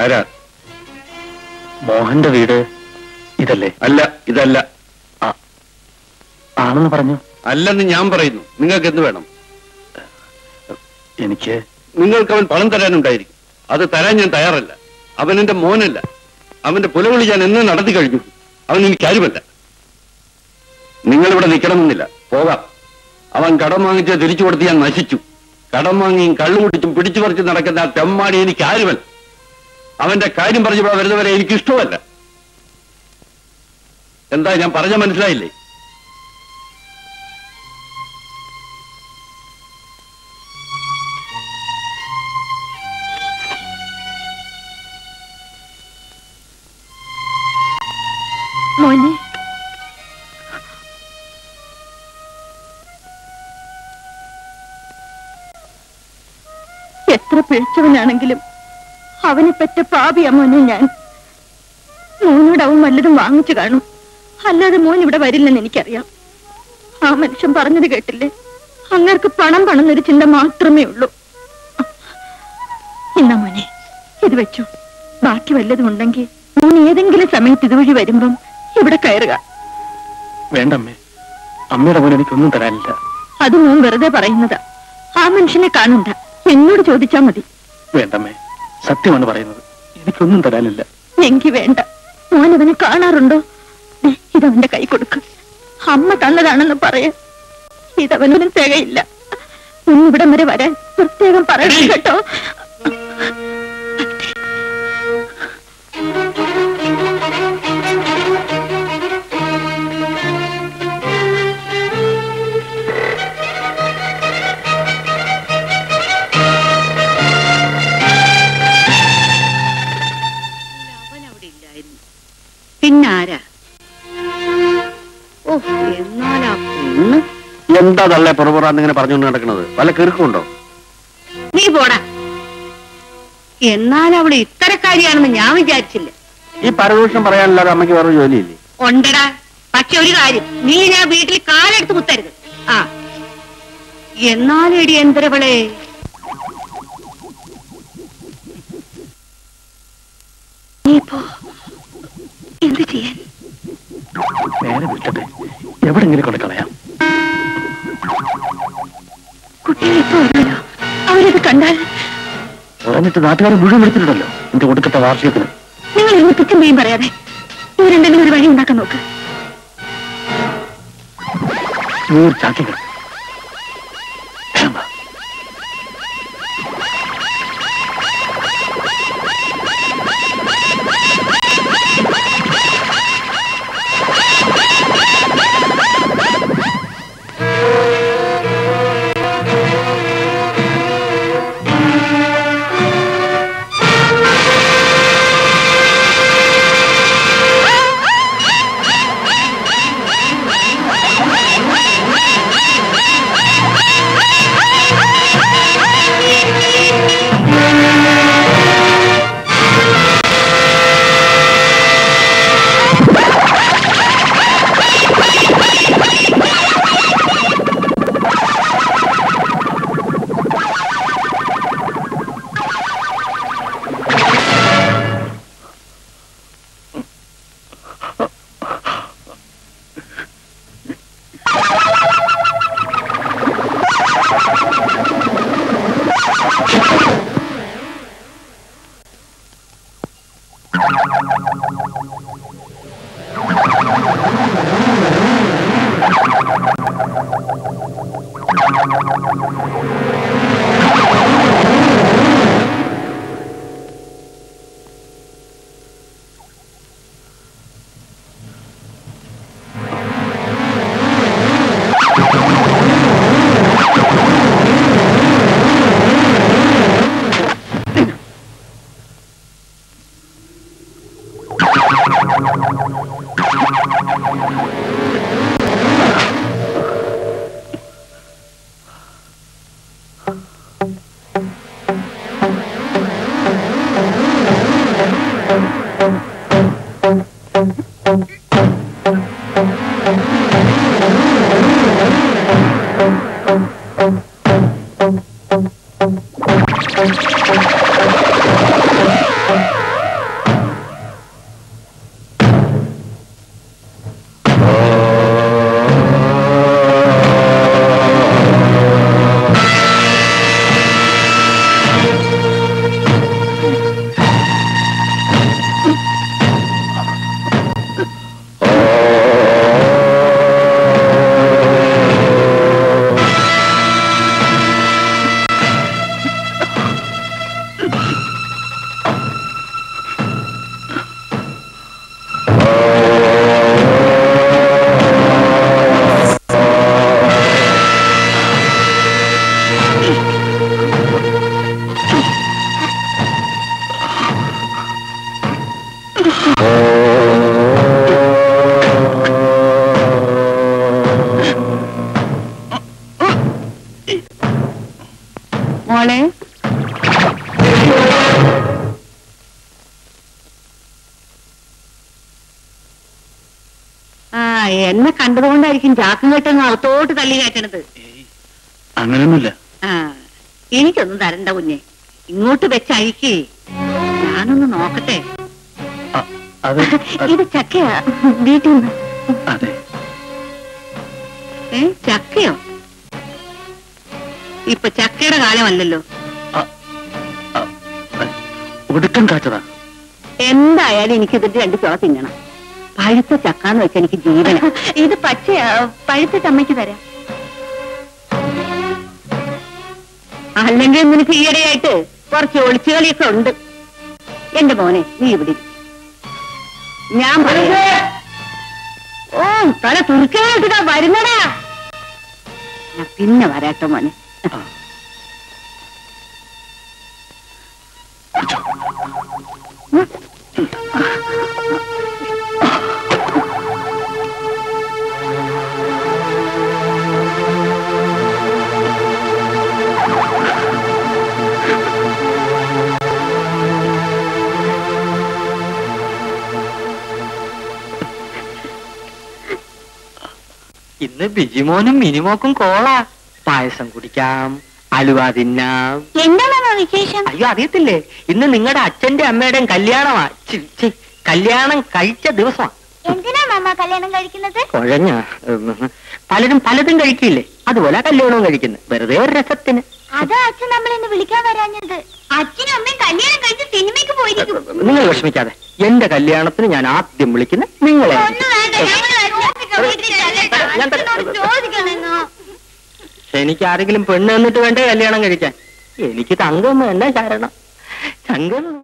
ആരാ മോഹന്റെ വീട് ഇതല്ലേ അല്ല ഇതല്ല ആണെന്ന് പറഞ്ഞു അല്ലെന്ന് ഞാൻ പറയുന്നു നിങ്ങൾക്ക് എന്ത് വേണം എനിക്ക് നിങ്ങൾക്ക് അവൻ പണം തരാനുണ്ടായിരിക്കും അത് തരാൻ ഞാൻ തയ്യാറല്ല അവൻ എന്റെ മോനല്ല അവന്റെ പുലവിളി ഞാൻ എന്ന് നടത്തി കഴിഞ്ഞു അവൻ എനിക്ക് കാര്യമല്ല നിങ്ങൾ ഇവിടെ നിൽക്കണമെന്നില്ല പോകാം അവൻ കടം വാങ്ങിച്ച് തിരിച്ചു കൊടുത്ത് ഞാൻ നശിച്ചു കടം വാങ്ങിയും കള്ളുകുടിച്ചും പിടിച്ചു പറിച്ച് നടക്കുന്ന ആ തെമ്മാടി എനിക്ക് ആരുമല്ല അവന്റെ കാര്യം പറഞ്ഞു ഇവിടെ വരുന്നവരെ എനിക്ക് ഇഷ്ടമല്ല എന്താ ഞാൻ പറഞ്ഞ മനസ്സിലായില്ലേ മോനെ എത്ര പിഴച്ചവനാണെങ്കിലും അവനെ പറ്റ പാപിയാ മോനെ ഞാൻ മോനോട് അവൻ വല്ലതും വാങ്ങിച്ചു കാണും അല്ലാതെ മോൻ ഇവിടെ വരില്ലെന്ന് എനിക്കറിയാം ആ മനുഷ്യൻ പറഞ്ഞത് കേട്ടില്ലേ അങ്ങർക്ക് പണം പണമെന്നൊരു ചിന്ത മാത്രമേ ഉള്ളൂ എന്നാ മോനെ ഇത് വെച്ചു ബാക്കി വല്ലതും ഉണ്ടെങ്കിൽ മോൻ ഏതെങ്കിലും സമയത്ത് ഇതുവഴി വരുമ്പം ഇവിടെ കയറുക വേണ്ടമ്മേ അമ്മയുടെ മോൻ എനിക്കൊന്നും തരാനില്ല അത് മോൻ വെറുതെ പറയുന്നതാ ആ മനുഷ്യനെ കാണണ്ട എന്നോട് ചോദിച്ചാ മതി വേണ്ടമ്മേ സത്യമാണ് പറയുന്നത് എനിക്കൊന്നും തരാനില്ല എങ്കി വേണ്ട മോൻ അവനെ കാണാറുണ്ടോ ദേ, ഇതവന്റെ കൈ കൊടുക്ക് അമ്മ തന്നതാണെന്ന് പറയ ഇതവനൊന്നും തികയില്ല ഒന്ന് ഇവിടം വരെ വരാൻ പ്രത്യേകം പറയണം കേട്ടോ പിന്നാരാ ഓ എന്നാലാ പെണ്ണ് എന്താ തള്ളെ പുറപുറാന്നിങ്ങനെ പറഞ്ഞുകൊണ്ട് നടക്കുന്നത് വല്ല കിറുക്കുണ്ടോ നീ പോടാ എന്നാൽ അവള് ഇത്തരക്കാരിയാണെന്ന് ഞാൻ വിചാരിച്ചില്ല ഈ പരദൂഷണം പറയാനല്ലാതെ അമ്മയ്ക്ക് വേറെ ജോലിയില്ലേ ഉണ്ടടാ പക്ഷെ ഒരു കാര്യം നീ ഞാൻ വീട്ടിൽ കാലെടുത്ത് കുത്തരുത് ആ എന്നാലെടി എന്തരവളെ നീപ്പോ എന്ത് ചെയ്യാൻ നേരെ വിട്ടട്ടെ എവിടെങ്കിലും കൊണ്ട് കളയാം കുട്ടികൾ ഇപ്പൊ വരുമല്ലോ അവരത് കണ്ടാൽ പറഞ്ഞിട്ട് നാട്ടുകാരെ മുഴുവൻ വിളിച്ചിട്ടുണ്ടല്ലോ എന്റെ ഒടുക്കത്തെ വാർഷികത്തിന് നിങ്ങൾ ഇരുന്ന് പിച്ചും പെയ്യും പറയാതെ ഇവരെന്തെങ്കിലും ഒരു വഴി ഉണ്ടാക്കാൻ നോക്ക് നൂറ് ചാക്കിങ്ങൾ എന്നെ കണ്ടതുകൊണ്ടായിരിക്കും ചാക്കും കെട്ടെന്ന് അകത്തോട്ട് തള്ളി കയറ്റണത് അങ്ങനെയൊന്നുമില്ല ആ എനിക്കൊന്നും തരണ്ട കുഞ്ഞെ ഇങ്ങോട്ട് വെച്ചഴിക്കേ ഞാനൊന്ന് നോക്കട്ടെ അ- അത് അത് ഇത് ചക്കയാ വീട്ടിൽ നിന്ന് അതെ ഏ ചക്കയോ ഇപ്പൊ ചക്കയുടെ കാലമല്ലല്ലോ അ- അ- അ- ഒടുക്കം കാച്ചതാ എന്തായാലും എനിക്ക് ഇതിന്റെ രണ്ട് ചുള തിന്നണം പഴുത്ത ചക്കാന്ന് വെച്ചാൽ എനിക്ക് ജീവന ഇത് പച്ചയാ പഴുത്തിട്ട് അമ്മയ്ക്ക് തരാം അല്ലെങ്കിൽ നിനക്ക് ഈയിടെയായിട്ട് കുറച്ച് ഒളിച്ചുകളിയൊക്കെ ഉണ്ട് എന്റെ മോനെ നീ ഇവിടെ ഇരി. ഞാൻ പറയാം. ഓ തല തുറക്കാനായിട്ടാ വരുന്നടാ ഞാൻ പിന്നെ വരാട്ടോ മോനെ ആ. ഇന്ന് ബിജിമോനും മിനിമോക്കും കോളാ പായസം കുടിക്കാം അലുവ തിന്നാം എന്താണ് വിശേഷം അയ്യോ അറിയത്തില്ലേ ഇന്ന് നിങ്ങളുടെ അച്ഛന്റെ അമ്മയുടെയും കല്യാണമാ ഛി, ഛി, കല്യാണം കഴിച്ച ദിവസമാ എന്തിനാ മാമ കല്യാണം കഴിക്കുന്നത് കുഴഞ്ഞ പലരും പലതും കഴിക്കില്ലേ അതുപോലെ കല്യാണവും കഴിക്കുന്നത് വെറുതെ ഒരു രസത്തിന് അതാ അച്ഛൻ നമ്മളെന്ന് വിളിക്കാൻ വരാഞ്ഞത് അച്ഛനും അമ്മയും കല്യാണം കഴിച്ച് സിനിമയ്ക്ക് പോയിരിക്കും നിങ്ങൾ വിഷമിക്കാതെ എന്റെ കല്യാണത്തിന് ഞാൻ ആദ്യം വിളിക്കുന്ന നിങ്ങളെ ഒന്നും വേണ്ട ഞങ്ങൾ ഞാൻ തരാം. അച്ഛനോട് ചോദിക്കണെന്നോ എനിക്ക് ആരെങ്കിലും പെണ്ണ് എന്നിട്ട് വേണ്ടേ കല്യാണം കഴിക്കാൻ എനിക്ക് തങ്കം തന്നെ ശരണം തങ്കം